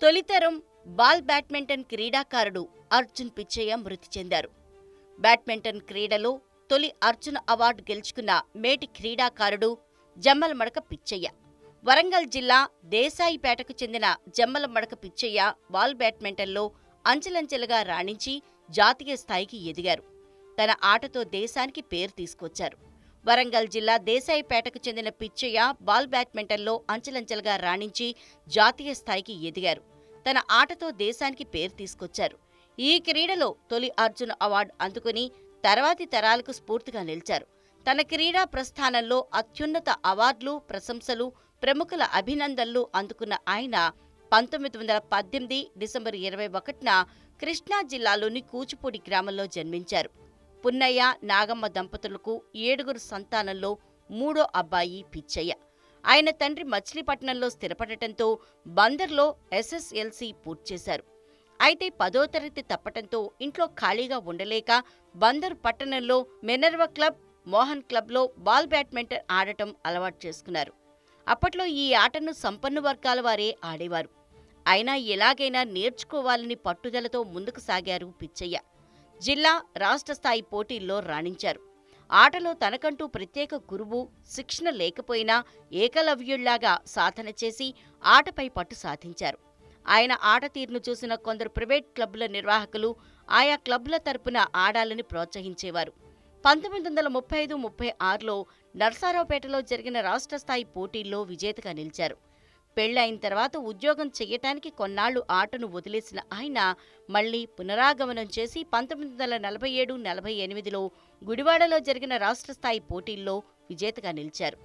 తొలితరం ball badminton క్రీడాకారుడు అర్జున్ పిచ్చయ్య మృతి చెందారు బ్యాడ్మింటన్ క్రీడలో తొలి అర్జున్ అవార్డు గెలుచుకున్న మేటి క్రీడాకారుడు జమ్మల మడక పిచ్చయ్య వరంగల్ జిల్లా దేశాయిపేటకు చెందిన జమ్మల మడక పిచ్చయ్య బాల్ బ్యాడ్మింటన్లో అంచెలంచెలుగా రాణించి జాతీయ స్థాయికి ఎదిగారు తన ఆటతో దేశానికి పేరు తీసుకొచ్చారు వరంగల్ జిల్లా దేశాయిపేటకు చెందిన పిచ్చయ్య బాల్ బ్యాడ్మింటన్లో అంచెలంచెలుగా రాణించి జాతీయ స్థాయికి ఎదిగారు తన ఆటతో దేశానికి పేరు తీసుకొచ్చారు ఈ క్రీడలో తొలి అర్జున్ అవార్డు అందుకుని తర్వాతి తరాలకు స్ఫూర్తిగా నిలిచారు తన క్రీడా ప్రస్థానంలో అత్యున్నత అవార్డులు ప్రశంసలు ప్రముఖుల అభినందనలు అందుకున్న ఆయన పంతొమ్మిది వందల పద్దెనిమిది డిసెంబర్ ఇరవై ఒకటిన కృష్ణా జిల్లాలోని కూచిపూడి గ్రామంలో జన్మించారు పున్నయ్య నాగమ్మ దంపతులకు ఏడుగురు సంతానంలో మూడో అబ్బాయి పిచ్చయ్య ఆయన తండ్రి మచిలీపట్నంలో స్థిరపడటంతో బందర్లో ఎస్ఎస్ఎల్సి పూర్తి చేశారు అయితే పదో తరగతి తప్పటంతో ఇంట్లో ఖాళీగా ఉండలేక బందర్ పట్టణంలో మెనర్వ క్లబ్ మోహన్ క్లబ్లో బాల్ బ్యాడ్మింటన్ ఆడటం అలవాటు చేసుకున్నారు అప్పట్లో ఈ ఆటను సంపన్న వర్గాల వారే ఆడేవారు అయినా ఎలాగైనా నేర్చుకోవాలని పట్టుదలతో ముందుకు సాగారు పిచ్చయ్య జిల్లా రాష్ట్ర స్థాయి పోటీల్లో రాణించారు ఆటలో తనకంటూ ప్రత్యేక గురువు శిక్షణ లేకపోయినా ఏకలవ్యుళ్లాగా సాధన చేసి ఆటపై పట్టు సాధించారు ఆయన ఆట తీరును చూసిన కొందరు ప్రైవేట్ క్లబ్ల నిర్వాహకులు ఆయా క్లబ్ల తరపున ఆడాలని ప్రోత్సహించేవారు పంతొమ్మిది వందల ముప్పై ఐదు ముప్పై ఆరులో నర్సారావుపేటలో జరిగిన రాష్ట్ర స్థాయి పోటీల్లో విజేతగా నిలిచారు పెళ్లైన తర్వాత ఉద్యోగం చెయ్యటానికి కొన్నాళ్లు ఆటను వదిలేసిన ఆయన మళ్లీ పునరాగమనం చేసి పంతొమ్మిది వందల నలభై ఏడు నలభై ఎనిమిదిలో గుడివాడలో జరిగిన రాష్ట్ర స్థాయి పోటీల్లో విజేతగా నిలిచారు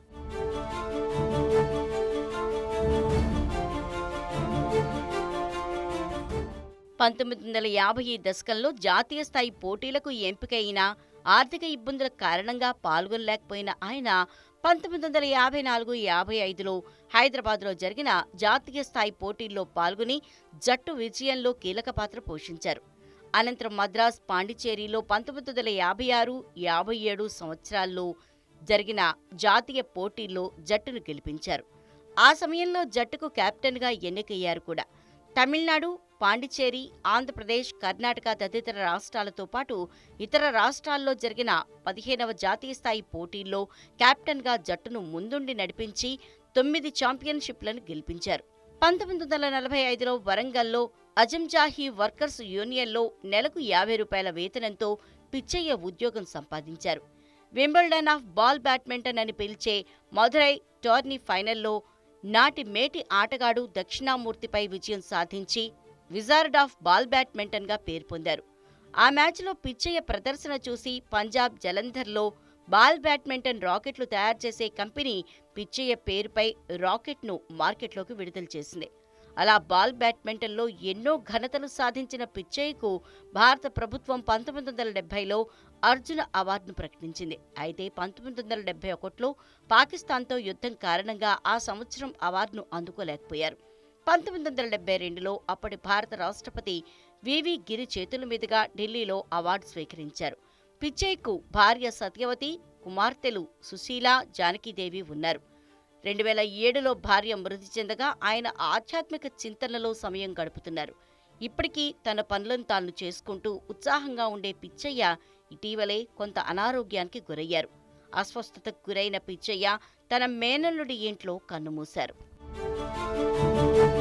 పంతొమ్మిది వందల యాభై దశకంలో జాతీయ స్థాయి పోటీలకు ఎంపికైన ఆర్థిక ఇబ్బందుల కారణంగా పాల్గొనలేకపోయిన ఆయన పంతొమ్మిది వందల యాభై నాలుగు యాభై ఐదులో హైదరాబాద్లో జరిగిన జాతీయ స్థాయి పోటీల్లో పాల్గొని జట్టు విజయంలో కీలక పాత్ర పోషించారు అనంతరం మద్రాస్ పాండిచేరిలో పంతొమ్మిది వందల యాభై ఆరు యాభై ఏడు సంవత్సరాల్లో జరిగిన జాతీయ పోటీల్లో జట్టును గెలిపించారు ఆ సమయంలో జట్టుకు కెప్టెన్గా ఎన్నికయ్యారు కూడా తమిళనాడు పాండిచేరి ఆంధ్రప్రదేశ్ కర్ణాటక తదితర రాష్ట్రాలతో పాటు ఇతర రాష్ట్రాల్లో జరిగిన పదిహేనవ జాతీయ స్థాయి పోటీల్లో కెప్టెన్గా జట్టును ముందుండి నడిపించి తొమ్మిది ఛాంపియన్షిప్లను గెలిపించారు పంతొమ్మిది వందల నలభై ఐదులో వరంగల్లో అజంజాహీ వర్కర్స్ యూనియన్లో నెలకు యాభై రూపాయల వేతనంతో పిచ్చయ్య ఉద్యోగం సంపాదించారు వింబల్డన్ ఆఫ్ బాల్ బ్యాడ్మింటన్ అని పిలిచే మధురై టోర్నీ ఫైనల్లో నాటి మేటి ఆటగాడు దక్షిణామూర్తిపై విజయం సాధించి విజార్డ్ ఆఫ్ బాల్ బ్యాడ్మింటన్గా పేరు పొందారు ఆ మ్యాచ్లో పిచ్చయ్య ప్రదర్శన చూసి పంజాబ్ జలంధర్లో బాల్ బ్యాడ్మింటన్ రాకెట్లు తయారు చేసే కంపెనీ పిచ్చయ్య పేరుపై రాకెట్ను మార్కెట్లోకి విడుదల చేసింది అలా బాల్ బ్యాడ్మింటన్లో ఎన్నో ఘనతలు సాధించిన పిచ్చయ్యకు భారత ప్రభుత్వం పంతొమ్మిది వందల డెబ్బైలో అర్జున అవార్డును ప్రకటించింది అయితే పంతొమ్మిది వందల డెబ్బై ఒకటిలో పాకిస్తాన్తో యుద్ధం కారణంగా ఆ సంవత్సరం అవార్డును అందుకోలేకపోయారు పంతొమ్మిది వందల డెబ్బై రెండులో అప్పటి భారత రాష్ట్రపతి వివి గిరి చేతుల మీదుగా ఢిల్లీలో అవార్డు స్వీకరించారు పిచ్చయ్యకు భార్య సత్యవతి కుమార్తెలు సుశీల జానకీదేవి ఉన్నారు రెండు వేల ఏడులో భార్య మృతి చెందగా ఆయన ఆధ్యాత్మిక చింతనలో సమయం గడుపుతున్నారు ఇప్పటికీ తన పనులను తాను చేసుకుంటూ ఉత్సాహంగా ఉండే పిచ్చయ్య ఇటీవలే కొంత అనారోగ్యానికి గురయ్యారు అస్వస్థతకు గురైన పిచ్చయ్య తన మేనల్లుడి ఇంట్లో కన్నుమూశారు